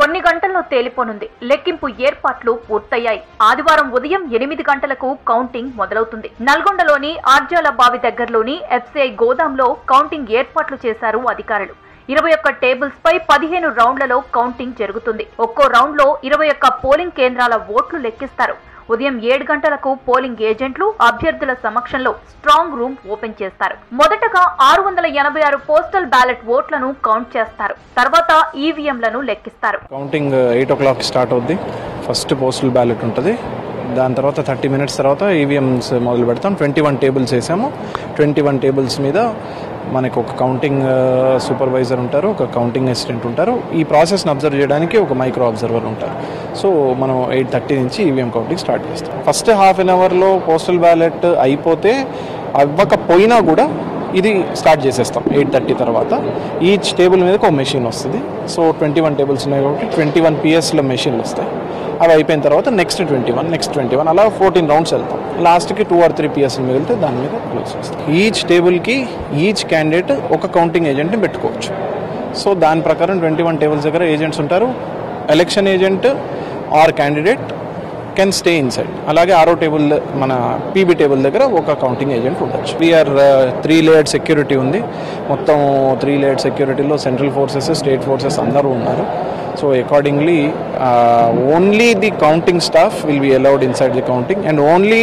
కొన్ని గంటల్లో తేలిపోనుంది లెక్కింపు ఏర్పాట్లు పూర్తయ్యాయి ఆదివారం ఉదయం ఎనిమిది గంటలకు కౌంటింగ్ మొదలవుతుంది నల్గొండలోని ఆర్జాల బావి దగ్గరలోని ఎఫ్సిఐ గోదాంలో కౌంటింగ్ ఏర్పాట్లు చేశారు అధికారులు ఇరవై ఒక్క టేబుల్స్ పై పదిహేను రౌండ్లలో కౌంటింగ్ జరుగుతుంది ఒక్కో రౌండ్ లో ఇరవై ఒక్క పోలింగ్ కేంద్రాల ఓట్లు లెక్కిస్తారు ఉదయం ఏడు గంటలకు పోలింగ్ ఏజెంట్లు అభ్యర్థుల సమక్షంలో స్ట్రాంగ్ రూమ్ ఓపెన్ చేస్తారు మొదటగా ఆరు వందల ఎనభై ఆరు పోస్టల్ బ్యాలెట్ ఓట్లను కౌంట్ చేస్తారు తర్వాత ఈవీఎంలను లెక్కిస్తారు counting eight o'clock start అవుద్ది ఫస్ట్ పోస్టల్ బ్యాలెట్ ఉంటుంది దాని తర్వాత థర్టీ మినిట్స్ తర్వాత ఈవీఎంస్ మొదలు పెడతాం ట్వంటీ వన్ టేబుల్స్ వేసాము ట్వంటీ వన్ టేబుల్స్ మీద మనకు ఒక కౌంటింగ్ సూపర్వైజర్ ఉంటారు ఒక కౌంటింగ్ అసిస్టెంట్ ఉంటారు ఈ ప్రాసెస్ని అబ్జర్వ్ చేయడానికి ఒక మైక్రో అబ్జర్వర్ ఉంటారు సో మనం ఎయిట్ థర్టీ నుంచి ఈవీఎం కౌంటింగ్ స్టార్ట్ చేస్తాం ఫస్ట్ హాఫ్ అన్ అవర్లో పోస్టల్ బ్యాలెట్ అయిపోతే అవ్వకపోయినా కూడా ఇది స్టార్ట్ చేసేస్తాం ఎయిట్ థర్టీ తర్వాత ఈచ్ టేబుల్ మీదకి ఒక మెషిన్ వస్తుంది సో ట్వంటీ వన్ టేబుల్స్ ఉన్నాయి కాబట్టి ట్వంటీ వన్ పిఎస్లో మెషిన్లు వస్తాయి అవి అయిపోయిన తర్వాత next twenty one next twenty one అలా ఫోర్టీన్ రౌండ్స్ వెళ్తాం లాస్ట్కి టూ ఆర్ త్రీ పిఎస్లు మిగిలితే దాని మీద క్లోజ్ చేస్తాం ఈచ్ టేబుల్కి ఈచ్ క్యాండిడేట్ ఒక కౌంటింగ్ ఏజెంట్ని పెట్టుకోవచ్చు సో దాని ప్రకారం ట్వంటీ వన్ టేబుల్స్ దగ్గర ఏజెంట్స్ ఉంటారు election agent or candidate can stay inside అలాగే ఆరో టేబుల్ మన పీబీ టేబుల్ దగ్గర ఒక కౌంటింగ్ ఏజెంట్ ఉండొచ్చు వీఆర్ త్రీ లేయర్డ్ సెక్యూరిటీ ఉంది మొత్తం త్రీ లేయర్డ్ సెక్యూరిటీలో సెంట్రల్ ఫోర్సెస్ స్టేట్ ఫోర్సెస్ అందరూ ఉన్నారు so accordingly only the counting staff will be allowed inside the counting and only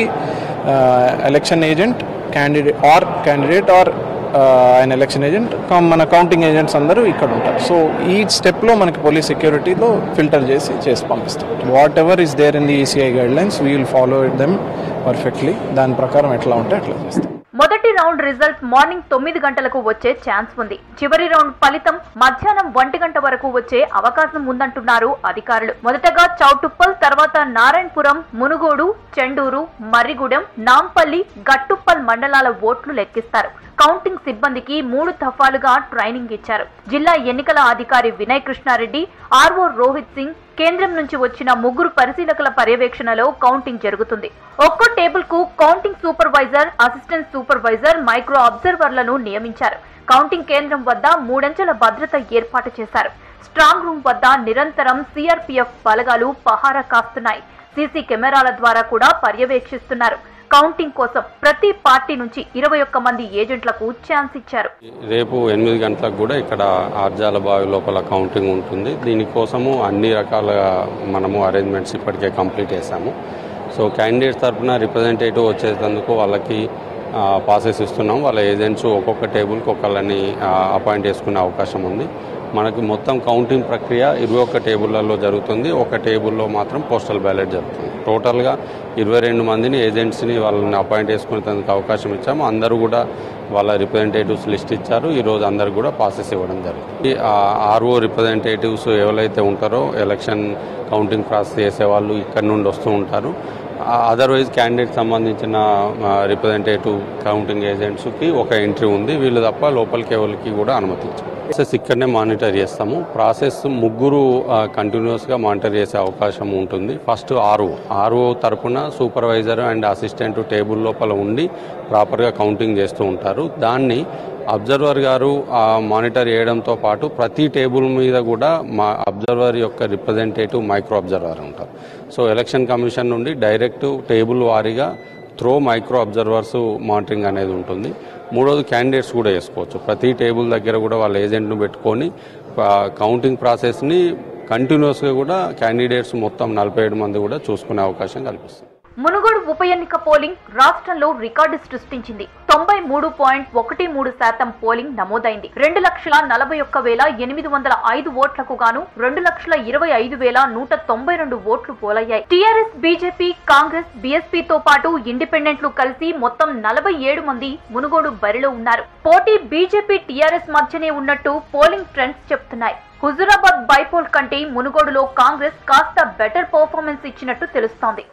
election agent candidate or candidate or ఆయన ఎలక్షన్ ఏజెంట్ మన కౌంటింగ్ ఏజెంట్స్ అందరూ ఇక్కడ ఉంటారు సో ఈ స్టెప్లో మనకి పోలీస్ సెక్యూరిటీలో ఫిల్టర్ చేసి చేసి పంపిస్తాం whatever is there in the ECI guidelines we will follow it them perfectly దాని ప్రకారం ఎట్లా ఉంటే అట్లా చేస్తాం మొదటి రౌండ్ రిజల్ట్ మార్నింగ్ తొమ్మిది గంటలకు వచ్చే ఛాన్స్ ఉంది చివరి రౌండ్ ఫలితం మధ్యాహ్నం ఒంటి గంట వరకు వచ్చే అవకాశం ఉందంటున్నారు అధికారులు మొదటగా చౌటుప్పల్ తర్వాత నారాయణపురం మునుగోడు చెండూరు మర్రిగూడెం నాంపల్లి గట్టుప్పల్ మండలాల ఓట్లు లెక్కిస్తారు కౌంటింగ్ సిబ్బందికి మూడు దఫాలుగా ట్రైనింగ్ ఇచ్చారు జిల్లా ఎన్నికల అధికారి వినయ్ కృష్ణారెడ్డి ఆర్ఓ రోహిత్ సింగ్ కేంద్రం నుంచి వచ్చిన ముగ్గురు పరిశీలకుల పర్యవేక్షణలో కౌంటింగ్ జరుగుతుంది ఒక్కో టేబుల్ కు counting supervisor assistant supervisor micro అబ్జర్వర్లను నియమించారు కౌంటింగ్ కేంద్రం వద్ద మూడంచెల భద్రత ఏర్పాటు చేశారు స్ట్రాంగ్ రూమ్ వద్ద నిరంతరం సిఆర్పీఎఫ్ బలగాలు పహారా కాస్తున్నాయి సీసీ కెమెరాల ద్వారా కూడా పర్యవేక్షిస్తున్నారు కౌంటింగ్ కోసం ప్రతి పార్టీ నుంచి ఇరవై ఒక్క మంది ఏజెంట్లకు ఛాన్స్ ఇచ్చారు రేపు ఎనిమిది గంటలకు కూడా ఇక్కడ ఆర్జాల బావి లోపల కౌంటింగ్ ఉంటుంది దీనికోసము అన్ని రకాల మనము అరేంజ్మెంట్స్ ఇప్పటికే కంప్లీట్ చేశాము సో క్యాండిడేట్స్ తరఫున రిప్రజెంటేటివ్ వచ్చేందుకు వాళ్ళకి పాసెస్ ఇస్తున్నాం వాళ్ళ ఏజెంట్స్ ఒక్కొక్క టేబుల్కి ఒకళ్ళని అపాయింట్ చేసుకునే అవకాశం ఉంది మనకి మొత్తం కౌంటింగ్ ప్రక్రియ ఇరవై ఒక్క టేబుల్లలో జరుగుతుంది ఒక టేబుల్లో మాత్రం పోస్టల్ బ్యాలెట్ జరుగుతుంది టోటల్గా ఇరవై రెండు మందిని ఏజెంట్స్ని వాళ్ళని అపాయింట్ చేసుకునేందుకు అవకాశం ఇచ్చాము అందరూ కూడా వాళ్ళ రిప్రజెంటేటివ్స్ లిస్ట్ ఇచ్చారు ఈరోజు అందరు కూడా పాసెస్ ఇవ్వడం జరిగింది ఆర్ఓ రిప్రజెంటేటివ్స్ ఎవరైతే ఉంటారో ఎలక్షన్ కౌంటింగ్ ప్రాసెస్ చేసే వాళ్ళు ఇక్కడ నుండి వస్తూ ఉంటారు అదర్వైజ్ క్యాండిడేట్ సంబంధించిన రిప్రజెంటేటివ్ కౌంటింగ్ ఏజెంట్స్కి ఒక ఎంట్రీ ఉంది వీళ్ళు తప్ప లోపలికి ఎవరికి కూడా అనుమతించారు ప్రాసెస్ ఇక్కడనే మానిటర్ చేస్తాము ప్రాసెస్ ముగ్గురు కంటిన్యూస్గా మానిటర్ చేసే అవకాశం ఉంటుంది ఫస్ట్ ఆర్ఓ ఆర్ఓ తరపున సూపర్వైజర్ అండ్ అసిస్టెంట్ టేబుల్ లోపల ఉండి ప్రాపర్గా కౌంటింగ్ చేస్తూ ఉంటారు దాన్ని అబ్జర్వర్ గారు మానిటర్ చేయడంతో పాటు ప్రతి టేబుల్ మీద కూడా మా అబ్జర్వర్ యొక్క రిప్రజెంటేటివ్ మైక్రో అబ్జర్వర్ ఉంటారు సో ఎలక్షన్ కమిషన్ నుండి డైరెక్ట్ టేబుల్ వారీగా త్రో మైక్రో అబ్జర్వర్స్ మానిటరింగ్ అనేది ఉంటుంది మూడోది క్యాండిడేట్స్ కూడా వేసుకోవచ్చు ప్రతి టేబుల్ దగ్గర కూడా వాళ్ళ ఏజెంట్ను పెట్టుకొని కౌంటింగ్ ప్రాసెస్ని కంటిన్యూస్గా కూడా క్యాండిడేట్స్ మొత్తం నలభై ఏడు మంది కూడా చూసుకునే అవకాశం కల్పిస్తుంది మునుగోడు ఉప ఎన్నిక పోలింగ్ రాష్ట్రంలో రికార్డు సృష్టించింది తొంభై మూడు పాయింట్ ఒకటి మూడు శాతం పోలింగ్ నమోదైంది రెండు లక్షల నలభై ఒక్క వేల ఎనిమిది వందల ఐదు ఓట్లకు గాను రెండు లక్షల ఇరవై ఐదు వేల నూట తొంభై రెండు ఓట్లు పోలయ్యాయి టీఆర్ఎస్ బీజేపీ కాంగ్రెస్ బీఎస్పీతో పాటు ఇండిపెండెంట్లు కలిసి మొత్తం నలభై ఏడు మంది మునుగోడు బరిలో ఉన్నారు పోటీ బీజేపీ టీఆర్ఎస్ మధ్యనే ఉన్నట్టు పోలింగ్ ట్రెండ్స్ చెప్తున్నాయి హుజురాబాద్ బైపోల్ కంటే మునుగోడులో కాంగ్రెస్ కాస్త బెటర్ పర్ఫార్మెన్స్ ఇచ్చినట్టు తెలుస్తోంది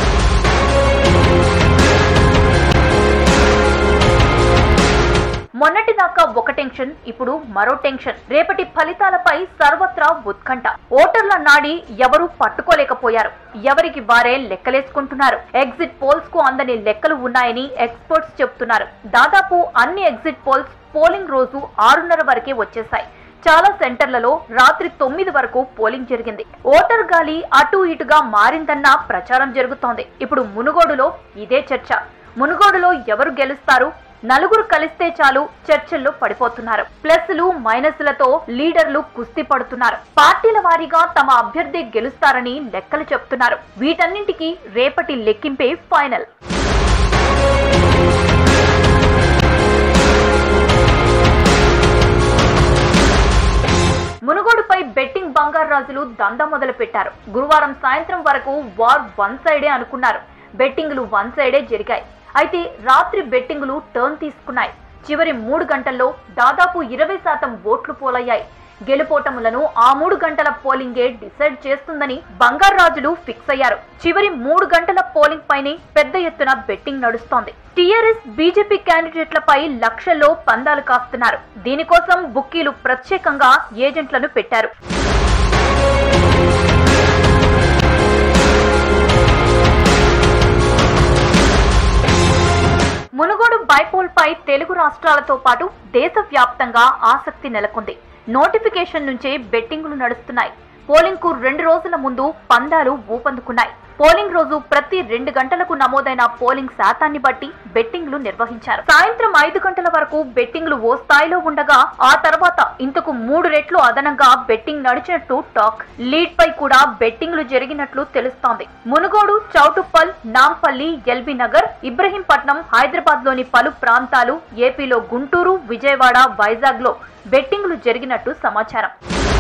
మొన్నటిదాకా ఒక టెన్షన్ ఇప్పుడు మరో టెన్షన్ రేపటి ఫలితాలపై సర్వత్రా ఉత్కంఠ ఓటర్ల నాడి ఎవరూ పట్టుకోలేకపోయారు ఎవరికి వారే లెక్కలేసుకుంటున్నారు ఎగ్జిట్ పోల్స్ కు అందని లెక్కలు ఉన్నాయని ఎక్స్పర్ట్స్ చెప్తున్నారు దాదాపు అన్ని ఎగ్జిట్ పోల్స్ పోలింగ్ రోజు ఆరున్నర వరకే వచ్చేశాయి చాలా సెంటర్లలో రాత్రి తొమ్మిది వరకు పోలింగ్ జరిగింది ఓటర్ గాలి అటు ఇటుగా మారిందన్న ప్రచారం జరుగుతోంది ఇప్పుడు మునుగోడులో ఇదే చర్చ మునుగోడులో ఎవరు గెలుస్తారు నలుగురు కలిస్తే చాలు చర్చల్లో పడిపోతున్నారు ప్లస్లు మైనస్లతో లీడర్లు కుస్తీ పడుతున్నారు పార్టీల వారీగా తమ అభ్యర్థి గెలుస్తారని లెక్కలు చెప్తున్నారు వీటన్నింటికి రేపటి లెక్కింపే ఫైనల్ మునుగోడుపై బెట్టింగ్ బంగారు రాజులు దంద మొదలు పెట్టారు గురువారం సాయంత్రం వరకు వార్ వన్ సైడే అనుకున్నారు బెట్టింగులు వన్ సైడే జరిగాయి అయితే రాత్రి బెట్టింగులు టర్న్ తీసుకున్నాయి చివరి మూడు గంటల్లో దాదాపు ఇరవై శాతం ఓట్లు పోలయ్యాయి గెలుపోటములను ఆ మూడు గంటల పోలింగే డిసైడ్ చేస్తుందని బంగారు రాజులు ఫిక్స్ అయ్యారు చివరి మూడు గంటల పోలింగ్ పైనే పెద్ద ఎత్తున బెట్టింగ్ నడుస్తోంది టీఆర్ఎస్ బీజేపీ క్యాండిడేట్లపై లక్షల్లో పందాలు కాస్తున్నారు దీనికోసం బుక్కీలు ప్రత్యేకంగా ఏజెంట్లను పెట్టారు మునుగోడు బైపోల్ పై తెలుగు రాష్ట్రాలతో పాటు దేశవ్యాప్తంగా ఆసక్తి నెలకొంది నోటిఫికేషన్ నుంచే బెట్టింగులు నడుస్తున్నాయి పోలింగ్ కు రెండు రోజుల ముందు పందాలు ఊపందుకున్నాయి పోలింగ్ రోజు ప్రతి రెండు గంటలకు నమోదైన పోలింగ్ శాతాన్ని బట్టి బెట్టింగ్లు నిర్వహించారు సాయంత్రం ఐదు గంటల వరకు బెట్టింగ్లు ఓ స్థాయిలో ఉండగా ఆ తర్వాత ఇంతకు మూడు రెట్లు అదనంగా బెట్టింగ్ నడిచినట్టు టాక్ లీడ్ పై కూడా బెట్టింగ్లు జరిగినట్లు తెలుస్తోంది మునుగోడు చౌటుప్పల్ నాంపల్లి ఎల్బీ నగర్ ఇబ్రహీంపట్నం హైదరాబాద్ లోని పలు ప్రాంతాలు ఏపీలో గుంటూరు విజయవాడ వైజాగ్ లో బెట్టింగ్లు జరిగినట్టు సమాచారం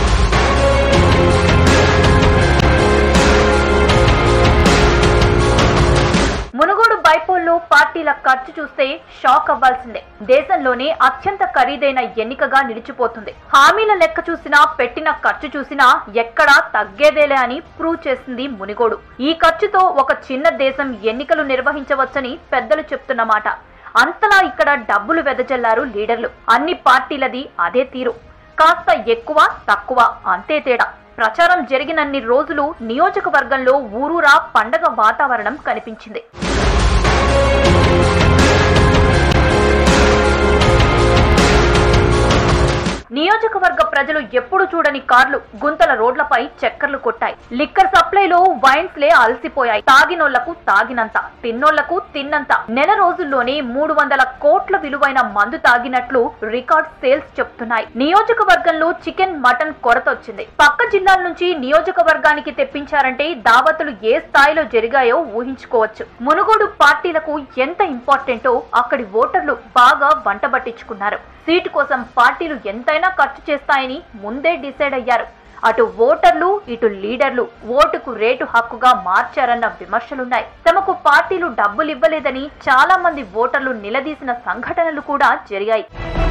మునుగోడు బైపోల్లో పార్టీల ఖర్చు చూస్తే షాక్ అవ్వాల్సిందే దేశంలోనే అత్యంత ఖరీదైన ఎన్నికగా నిలిచిపోతుంది హామీల లెక్క చూసినా పెట్టిన ఖర్చు చూసినా ఎక్కడా తగ్గేదేలే అని ప్రూవ్ చేసింది మునిగోడు ఈ ఖర్చుతో ఒక చిన్న దేశం ఎన్నికలు నిర్వహించవచ్చని పెద్దలు చెప్తున్నమాట అంతలా ఇక్కడ డబ్బులు వెదజల్లారు లీడర్లు అన్ని పార్టీలది అదే తీరు కాస్త ఎక్కువ తక్కువ అంతే తేడా ప్రచారం జరిగినన్ని రోజులు నియోజకవర్గంలో ఊరూరా పండగ వాతావరణం కనిపించింది నియోజకవర్గ ప్రజలు ఎప్పుడు చూడని కార్లు గుంతల రోడ్లపై చక్కర్లు కొట్టాయి లిక్కర్ సప్లైలో వైన్స్ లే అలసిపోయాయి తాగినోళ్లకు తాగినంత తిన్నోళ్లకు తిన్నంత నెల రోజుల్లోనే మూడు వందల కోట్ల విలువైన మందు తాగినట్లు రికార్డ్ సేల్స్ చెప్తున్నాయి నియోజకవర్గంలో చికెన్ మటన్ కొరత వచ్చింది పక్క జిల్లాల నుంచి నియోజకవర్గానికి తెప్పించారంటే దావతులు ఏ స్థాయిలో జరిగాయో ఊహించుకోవచ్చు మునుగోడు పార్టీలకు ఎంత ఇంపార్టెంటో అక్కడి ఓటర్లు బాగా వంట పట్టించుకున్నారు సీటు కోసం పార్టీలు ఎంతైనా ఖర్చు చేస్తాయని ముందే డిసైడ్ అయ్యారు అటు ఓటర్లు ఇటు లీడర్లు ఓటుకు రేటు హక్కుగా మార్చారన్న విమర్శలున్నాయి తమకు పార్టీలు డబ్బులివ్వలేదని చాలా మంది ఓటర్లు నిలదీసిన సంఘటనలు కూడా జరిగాయి